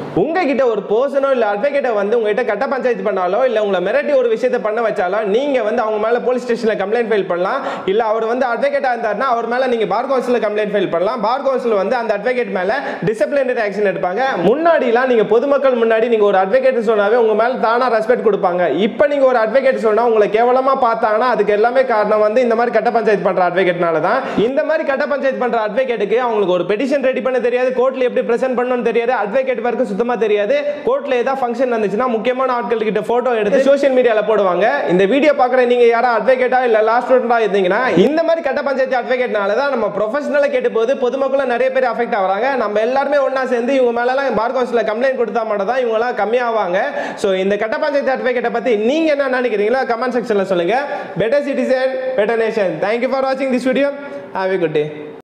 உங்ககிட்ட ஒரு பர்சனோ இல்ல அட்வொகேட்டை வந்து உங்ககிட்ட கட்ட பஞ்சாயத்து பண்ணாலோ இல்ல உங்களை மிரட்டி ஒரு விஷயத்தை பண்ண வச்சாலோ நீங்க வந்து அவங்க மேல போலீஸ் ஸ்டேஷன்ல கம்ப்ளைண்ட் ஃபைல் பண்ணலாம் இல்ல அவர் வந்து அட்வொகேட்டா இருந்தாருன்னா அவர் மேல நீங்க பார் கவுன்சில் கம்ப்ளைண்ட் ஃபைல் பண்ணலாம் பார் கவுன்சில் வந்து அந்த அட்வொகேட் மேல டிசிப்ளினரி ஆக்ஷன் எடுப்பாங்க முன்னாடிலாம் நீங்க பொதுமக்கள் முன்னாடி நீங்க ஒரு அட்வொகேட் சொன்னாவே உங்க மேல தானா ரெஸ்பெக்ட் கொடுப்பாங்க இப்போ நீங்க ஒரு அட்வொகேட் சொன்னா உங்களை கேவலமா பார்த்தாங்கன்னா அதுக்கு எல்லாமே காரணம் வந்து இந்த மாதிரி கட்ட பஞ்சாயத்து பண்ற அட்வொகேட்னால தான் இந்த மாதிரி கட்ட பஞ்சாயத்து பண்ற அட்வொகேட்டுக்கு அவங்களுக்கு ஒரு பெட்டிஷன் ரெடி பண்ண தெரியாது கோர்ட்ல எப்படி பிரசன்ட் பண்ணணும்னு தெரியாது அட்வொகேட் வரைக்கும் சுத்தமா தெரியாது கோர்ட்ல ஏதாவது ஃபங்க்ஷன் வந்துச்சுன்னா முக்கியமான ஆட்கள் கிட்ட போட்டோ எடுத்து சோஷியல் மீடியால போடுவாங்க இந்த வீடியோ பார்க்குற நீங்க யாரா அட்வொகேட்டா இல்ல லாஸ்ட் ஸ்டூடெண்டா இருந்தீங்கன்னா இந்த மாதிரி கட்ட பஞ்சாயத்து அட்வொகேட்னால தான் நம்ம ப்ரொஃபஷனலா கேட்டு போது பொதுமக்களும் நிறைய பேர் அஃபெக்ட் ஆகுறாங்க நம்ம எல்லாருமே ஒண்ணா சேர்ந்து இவங்க மேலலாம் பார் கவுன்சில் கம்ப்ளைண்ட் கொடுத்தா மட்டும் தான் இவங்கலாம் கம்மியாவாங்க ஸோ இந்த கட்ட பஞ்சாயத்து அட்வொகேட்டை பத்தி நீங்க என்ன நினைக்கிறீங்களோ கமெண்ட் செக்ஷன்ல சொல்லுங்க better citizen better nation thank you for வாட்சிங் this video have a good day